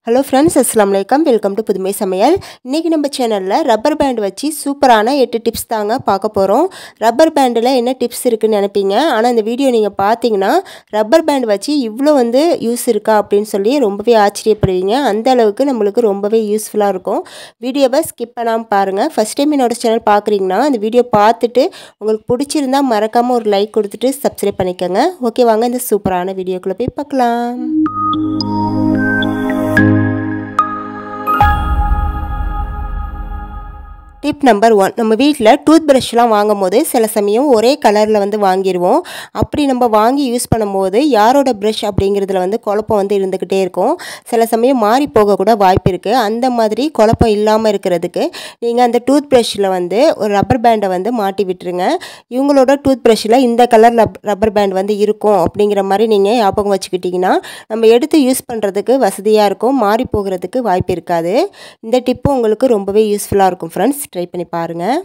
hello friends அஸ்லாம் வலைக்கம் welcome to புதுமை சமையல் இன்றைக்கி நம்ம சேனலில் ரப்பர் பேண்ட் வச்சு சூப்பரான எட்டு டிப்ஸ் தாங்க பார்க்க போகிறோம் ரப்பர் பேண்டில் என்ன டிப்ஸ் இருக்குன்னு நினைப்பீங்க ஆனால் இந்த வீடியோ நீங்கள் பார்த்தீங்கன்னா ரப்பர் பேண்ட் வச்சு இவ்வளோ வந்து யூஸ் இருக்கா அப்படின்னு சொல்லி ரொம்பவே ஆச்சரியப்படுவீங்க அந்த அளவுக்கு நம்மளுக்கு ரொம்பவே யூஸ்ஃபுல்லாக இருக்கும் வீடியோவை ஸ்கிப் பண்ணாமல் பாருங்கள் ஃபஸ்ட் டைம் என்னோட சேனல் பார்க்குறீங்கன்னா அந்த வீடியோ பார்த்துட்டு உங்களுக்கு பிடிச்சிருந்தா மறக்காமல் ஒரு லைக் கொடுத்துட்டு சப்ஸ்கிரைப் பண்ணிக்கோங்க ஓகே வாங்க இந்த சூப்பரான வீடியோக்குள்ளே போய் பார்க்கலாம் டிப் நம்பர் ஒன் நம்ம வீட்டில் டூத் ப்ரஷ்லாம் வாங்கும் போது சில சமயம் ஒரே கலரில் வந்து வாங்கிடுவோம் அப்படி நம்ம வாங்கி யூஸ் பண்ணும்போது யாரோட ப்ரஷ் அப்படிங்கிறதுல வந்து குழப்பம் வந்து இருந்துக்கிட்டே இருக்கும் சில சமயம் மாறி போக கூட வாய்ப்பு இருக்குது அந்த மாதிரி குழப்பம் இல்லாமல் இருக்கிறதுக்கு நீங்கள் அந்த டூத் ப்ரஷ்ஷில் வந்து ஒரு ரப்பர் பேண்டை வந்து மாட்டி விட்டுருங்க இவங்களோட டூத் ப்ரஷ்ஷில் இந்த கலர் ரப்பர் பேண்ட் வந்து இருக்கும் அப்படிங்கிற மாதிரி நீங்கள் ஞாபகம் வச்சுக்கிட்டிங்கன்னா நம்ம எடுத்து யூஸ் பண்ணுறதுக்கு வசதியாக இருக்கும் மாறி போகிறதுக்கு வாய்ப்பு இருக்காது இந்த டிப்பு உங்களுக்கு ரொம்பவே யூஸ்ஃபுல்லாக இருக்கும் ஃப்ரெண்ட்ஸ் ட்ரை பண்ணி பாருங்கள்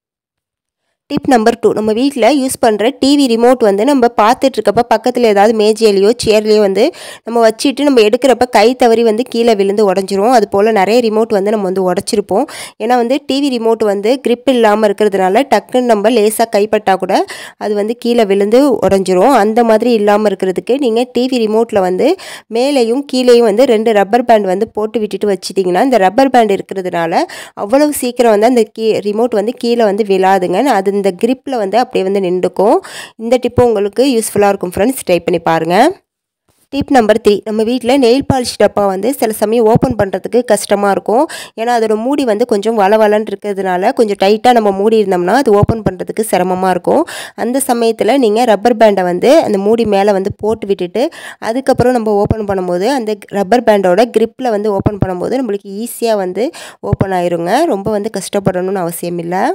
டிப் நம்பர் டூ நம்ம வீட்டில் யூஸ் பண்ணுற டிவி ரிமோட் வந்து நம்ம பார்த்துட்ருக்கப்ப பக்கத்தில் ஏதாவது மேஜையிலையோ சேர்லையோ வந்து நம்ம வச்சுட்டு நம்ம எடுக்கிறப்ப கை தவறி வந்து கீழே விழுந்து உடஞ்சிரும் அது போல் நிறைய ரிமோட் வந்து நம்ம வந்து உடச்சிருப்போம் ஏன்னா வந்து டிவி ரிமோட் வந்து கிரிப் இல்லாமல் இருக்கிறதுனால டக்குன்னு நம்ம லேசாக கைப்பட்டால் கூட அது வந்து கீழே விழுந்து உடஞ்சிரும் அந்த மாதிரி இல்லாமல் இருக்கிறதுக்கு நீங்கள் டிவி ரிமோட்டில் வந்து மேலேயும் கீழேயும் வந்து ரெண்டு ரப்பர் பேண்ட் வந்து போட்டு விட்டுட்டு வச்சிட்டிங்கன்னா இந்த ரப்பர் பேண்ட் இருக்கிறதுனால அவ்வளவு சீக்கிரம் வந்து அந்த கீ ரிமோட் வந்து கீழே வந்து விழாதுங்க அது இந்த கிரிப்பில் வந்து அப்படியே வந்து நின்றுக்கும் இந்த டிப்பு உங்களுக்கு யூஸ்ஃபுல்லாக இருக்கும் ஃப்ரெண்ட்ஸ் ட்ரை பண்ணி பாருங்கள் டிப் நம்பர் த்ரீ நம்ம வீட்டில் நெயில் பாலிஷ் டப்பா வந்து சில சமயம் ஓப்பன் பண்ணுறதுக்கு கஷ்டமாக இருக்கும் ஏன்னா அதோட மூடி வந்து கொஞ்சம் வளவலன்னு இருக்கிறதுனால கொஞ்சம் டைட்டாக நம்ம மூடி இருந்தோம்னா அது ஓப்பன் பண்ணுறதுக்கு சிரமமாக இருக்கும் அந்த சமயத்தில் நீங்கள் ரப்பர் பேண்டை வந்து அந்த மூடி மேலே வந்து போட்டு விட்டுட்டு அதுக்கப்புறம் நம்ம ஓப்பன் பண்ணும்போது அந்த ரப்பர் பேண்டோட கிரிப்பில் வந்து ஓப்பன் பண்ணும்போது நம்மளுக்கு ஈஸியாக வந்து ஓப்பன் ஆயிருங்க ரொம்ப வந்து கஷ்டப்படணும்னு அவசியம் இல்லை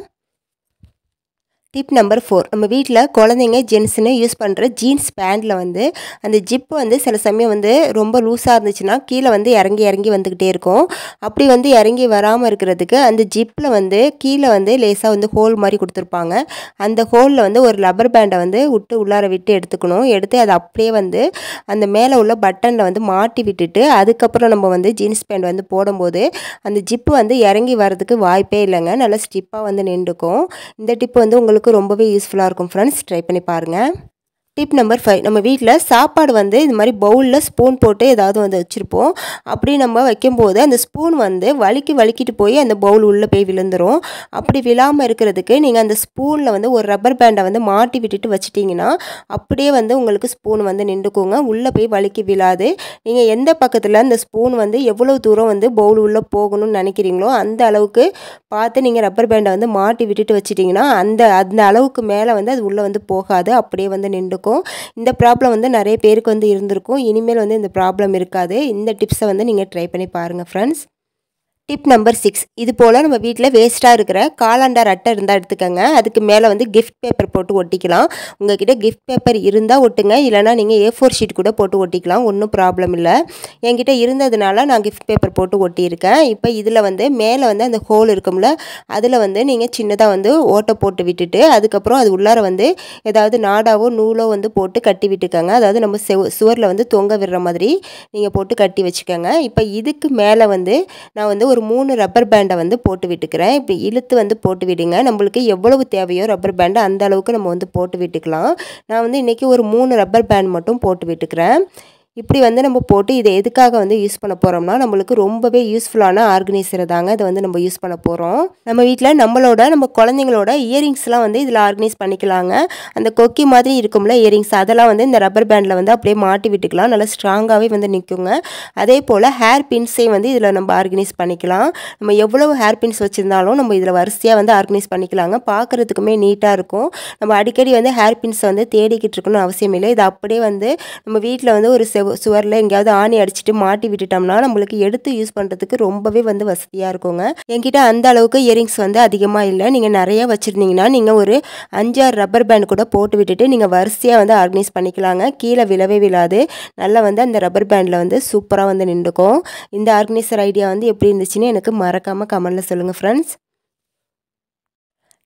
டிப் நம்பர் ஃபோர் நம்ம வீட்டில் குழந்தைங்க ஜென்ஸுன்னு யூஸ் பண்ணுற ஜீன்ஸ் பேண்டில் வந்து அந்த ஜிப்பு வந்து சில சமயம் வந்து ரொம்ப லூஸாக இருந்துச்சுன்னா கீழே வந்து இறங்கி இறங்கி வந்துக்கிட்டே இருக்கும் அப்படி வந்து இறங்கி வராமல் இருக்கிறதுக்கு அந்த ஜிப்பில் வந்து கீழே வந்து லேசாக வந்து ஹோல் மாதிரி கொடுத்துருப்பாங்க அந்த ஹோலில் வந்து ஒரு ரப்பர் பேண்டை வந்து விட்டு உள்ளார விட்டு எடுத்துக்கணும் எடுத்து அதை அப்படியே வந்து அந்த மேலே உள்ள பட்டனில் வந்து மாட்டி விட்டுட்டு அதுக்கப்புறம் நம்ம வந்து ஜீன்ஸ் பேண்ட் வந்து போடும்போது அந்த ஜிப்பு வந்து இறங்கி வரதுக்கு வாய்ப்பே இல்லைங்க நல்லா ஸ்டிப்பாக வந்து நின்றுக்கும் இந்த டிப்பு வந்து உங்களுக்கு உங்களுக்கு ரொம்பவே யூஸ்ஃபுல்லாக இருக்கும் ஃப்ரெண்ட்ஸ் ட்ரை பண்ணி பாருங்கள் டிப் நம்பர் ஃபைவ் நம்ம வீட்டில் சாப்பாடு வந்து இது மாதிரி பவுலில் ஸ்பூன் போட்டு ஏதாவது வந்து வச்சுருப்போம் அப்படி நம்ம வைக்கும்போது அந்த ஸ்பூன் வந்து வலிக்கி வலிக்கிட்டு போய் அந்த பவுல் உள்ளே போய் விழுந்துடும் அப்படி விழாமல் இருக்கிறதுக்கு நீங்கள் அந்த ஸ்பூனில் வந்து ஒரு ரப்பர் பேண்டை வந்து மாட்டி விட்டுட்டு வச்சிட்டிங்கன்னா அப்படியே வந்து உங்களுக்கு ஸ்பூன் வந்து நின்றுக்குங்க உள்ளே போய் வலிக்கி விழாது நீங்கள் எந்த பக்கத்தில் அந்த ஸ்பூன் வந்து எவ்வளோ தூரம் வந்து பவுல் உள்ளே போகணும்னு நினைக்கிறீங்களோ அந்த அளவுக்கு பார்த்து நீங்கள் ரப்பர் பேண்டை வந்து மாட்டி விட்டுட்டு வச்சிட்டிங்கன்னா அந்த அந்த அளவுக்கு மேலே வந்து அது உள்ளே வந்து போகாது அப்படியே வந்து நின்றுக்கும் இருக்கும் இந்த ப்ராப்ளம் வந்து நிறைய பேருக்கு வந்து இருந்திருக்கும் இனிமேல் வந்து இந்த ப்ராப்ளம் இருக்காது இந்த டிப்ஸை வந்து நீங்கள் ட்ரை பண்ணி பாருங்கள் ஃப்ரெண்ட்ஸ் டிப் நம்பர் சிக்ஸ் இது போல் நம்ம வீட்டில் வேஸ்ட்டாக இருக்கிற காலாண்டார் அட்டை இருந்தால் எடுத்துக்கோங்க அதுக்கு மேலே வந்து கிஃப்ட் பேப்பர் போட்டு ஒட்டிக்கலாம் உங்ககிட்ட கிஃப்ட் பேப்பர் இருந்தால் ஒட்டுங்க இல்லைனா நீங்கள் ஏ ஃபோர் ஷீட் கூட போட்டு ஒட்டிக்கலாம் ஒன்றும் ப்ராப்ளம் இல்லை என்கிட்ட இருந்ததுனால நான் கிஃப்ட் பேப்பர் போட்டு ஒட்டியிருக்கேன் இப்போ இதில் வந்து மேலே வந்து அந்த ஹோல் இருக்கும்ல அதில் வந்து நீங்கள் சின்னதாக வந்து ஓட்டை போட்டு விட்டுட்டு அதுக்கப்புறம் அது உள்ளார வந்து ஏதாவது நாடாவோ நூலோ வந்து போட்டு கட்டி விட்டுக்கோங்க அதாவது நம்ம செவ் சுவரில் வந்து தொங்க விடுற மாதிரி நீங்கள் போட்டு கட்டி வச்சுக்கோங்க இப்போ இதுக்கு மேலே வந்து நான் வந்து ஒரு ஒரு மூணு ரப்பர் பேண்டை வந்து போட்டு விட்டுக்கிறேன் இப்படி இழுத்து வந்து போட்டு விடுங்க நம்மளுக்கு எவ்வளவு தேவையோ ரப்பர் பேண்டை அந்த அளவுக்கு நம்ம வந்து போட்டு விட்டுக்கலாம் நான் வந்து இன்றைக்கி ஒரு மூணு ரப்பர் பேண்ட் மட்டும் போட்டு விட்டுக்கிறேன் இப்படி வந்து நம்ம போட்டு இதை எதுக்காக வந்து யூஸ் பண்ண போகிறோம்னா நம்மளுக்கு ரொம்பவே யூஸ்ஃபுல்லான ஆர்கனைசர் தாங்க இதை வந்து நம்ம யூஸ் பண்ண போகிறோம் நம்ம வீட்டில் நம்மளோட நம்ம குழந்தைங்களோட இயரிங்ஸ்லாம் வந்து இதில் ஆர்கனைஸ் பண்ணிக்கலாங்க அந்த கொக்கி மாதிரி இருக்கும்ல இயரிங்ஸ் அதெல்லாம் வந்து இந்த ரப்பர் பேண்டில் வந்து அப்படியே மாட்டி விட்டுக்கலாம் நல்லா ஸ்ட்ராங்காகவே வந்து நிற்குங்க அதே போல் ஹேர் பின்ஸையும் வந்து இதில் நம்ம ஆர்கனைஸ் பண்ணிக்கலாம் நம்ம எவ்வளவு ஹேர் பின்ஸ் வச்சுருந்தாலும் நம்ம இதில் வரிசையாக வந்து ஆர்கனைஸ் பண்ணிக்கலாங்க பார்க்குறதுக்குமே நீட்டாக இருக்கும் நம்ம அடிக்கடி வந்து ஹேர் பின்ஸை வந்து தேடிக்கிட்டு இருக்கணும்னு அவசியம் இல்லை இது அப்படியே வந்து நம்ம வீட்டில் வந்து ஒரு செவ் சுவரில் எங்கேயாவது ஆணி அடிச்சுட்டு மாட்டி விட்டுட்டோம்னா நம்மளுக்கு எடுத்து யூஸ் பண்ணுறதுக்கு ரொம்பவே வந்து வசதியாக இருக்குங்க என்கிட்ட அந்த அளவுக்கு இயரிங்ஸ் வந்து அதிகமாக இல்லை நீங்கள் நிறையா வச்சுருந்தீங்கன்னா நீங்கள் ஒரு அஞ்சாறு ரப்பர் பேண்ட் கூட போட்டு விட்டுட்டு நீங்கள் வரிசையாக வந்து ஆர்கனைஸ் பண்ணிக்கலாங்க கீழே விழவே விழாது நல்லா வந்து அந்த ரப்பர் பேண்டில் வந்து சூப்பராக வந்து நின்றுக்கும் இந்த ஆர்கனைசர் ஐடியா வந்து எப்படி இருந்துச்சுன்னு எனக்கு மறக்காமல் கமெண்டில் சொல்லுங்கள் ஃப்ரெண்ட்ஸ்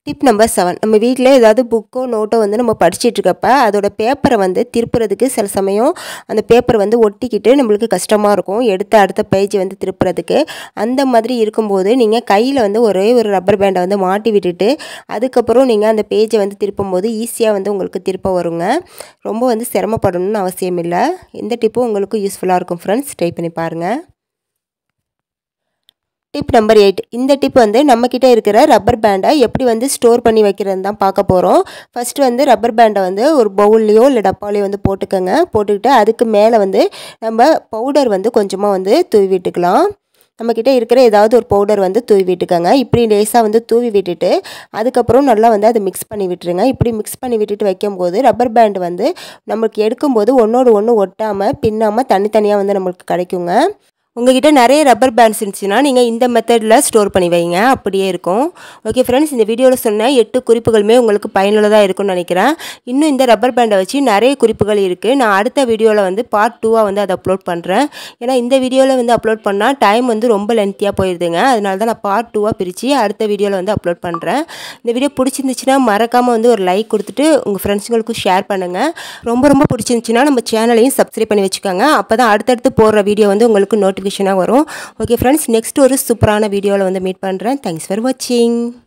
டிப் நம்பர் செவன் நம்ம வீட்டில் ஏதாவது புக்கோ நோட்டோ வந்து நம்ம படிச்சுட்டு இருக்கப்ப அதோட பேப்பரை வந்து திருப்புறதுக்கு சில சமயம் அந்த பேப்பர் வந்து ஒட்டிக்கிட்டு நம்மளுக்கு கஷ்டமாக இருக்கும் எடுத்த அடுத்த பேஜ் வந்து திருப்புறதுக்கு அந்த மாதிரி இருக்கும்போது நீங்கள் கையில் வந்து ஒரே ஒரு ரப்பர் பேண்டை வந்து மாட்டி விட்டுட்டு அதுக்கப்புறம் நீங்கள் அந்த பேஜை வந்து திருப்பும்போது ஈஸியாக வந்து உங்களுக்கு திருப்ப வருங்க ரொம்ப வந்து சிரமப்படணும்னு அவசியம் இல்லை இந்த டிப்பும் உங்களுக்கு யூஸ்ஃபுல்லாக இருக்கும் ஃப்ரெண்ட்ஸ் ட்ரை பண்ணி பாருங்கள் டிப் நம்பர் எயிட் இந்த டிப் வந்து நம்மக்கிட்ட இருக்கிற ரப்பர் பேண்டை எப்படி வந்து ஸ்டோர் பண்ணி வைக்கிறதுன்னு தான் பார்க்க போகிறோம் ஃபஸ்ட்டு வந்து ரப்பர் பேண்டை வந்து ஒரு பவுல்லையோ இல்லை டப்பாலையோ வந்து போட்டுக்கோங்க போட்டுக்கிட்டு அதுக்கு மேலே வந்து நம்ம பவுடர் வந்து கொஞ்சமாக வந்து தூவி விட்டுக்கலாம் நம்மக்கிட்ட இருக்கிற ஏதாவது ஒரு பவுடர் வந்து தூவி விட்டுக்கோங்க இப்படி லேசாக வந்து தூவி விட்டுட்டு அதுக்கப்புறம் நல்லா வந்து அதை மிக்ஸ் பண்ணி விட்டுருங்க இப்படி மிக்ஸ் பண்ணி விட்டுட்டு வைக்கும்போது ரப்பர் பேண்ட் வந்து நமக்கு எடுக்கும்போது ஒன்றோடு ஒன்று ஒட்டாமல் பின்னாமல் தனித்தனியாக வந்து நம்மளுக்கு கிடைக்குங்க உங்ககிட்ட நிறைய ரப்பர் பேண்ட்ஸ் இருந்துச்சுன்னா நீங்கள் இந்த மெத்தடில் ஸ்டோர் பண்ணி வைங்க அப்படியே இருக்கும் ஓகே ஃப்ரெண்ட்ஸ் இந்த வீடியோவில் சொன்ன எட்டு குறிப்புகளுமே உங்களுக்கு பயனுள்ளதாக இருக்கும்னு நினைக்கிறேன் இன்னும் இந்த ரப்பர் பேண்டை வச்சு நிறைய குறிப்புகள் இருக்குது நான் அடுத்த வீடியோவில் வந்து பார்ட் டூவாக வந்து அதை அப்லோட் பண்ணுறேன் ஏன்னா இந்த வீடியோவில் வந்து அப்லோட் பண்ணால் டைம் வந்து ரொம்ப லென்த்தியாக போயிடுதுங்க அதனால தான் நான் பார்ட் டூவாக பிரித்து அடுத்த வீடியோவில் வந்து அப்லோட் பண்ணுறேன் இந்த வீடியோ பிடிச்சிருந்துச்சுன்னா மறக்காமல் வந்து ஒரு லைக் கொடுத்துட்டு உங்கள் ஃப்ரெண்ட்ஸுங்களுக்கும் ஷேர் பண்ணுங்கள் ரொம்ப ரொம்ப பிடிச்சிருந்துச்சுன்னா நம்ம சேனலையும் சப்ஸ்கிரைப் பண்ணி வச்சுக்கோங்க அப்போ தான் அடுத்தடுத்து போடுற வீடியோ வந்து உங்களுக்கு நோட்டிஃபிகேஷனாக வரும் ஓகே ஃப்ரெண்ட்ஸ் நெக்ஸ்ட் ஒரு சூப்பரான வீடியோவில் வந்து மீட் பண்ணுறேன் தேங்க்ஸ் ஃபார் வாட்சிங்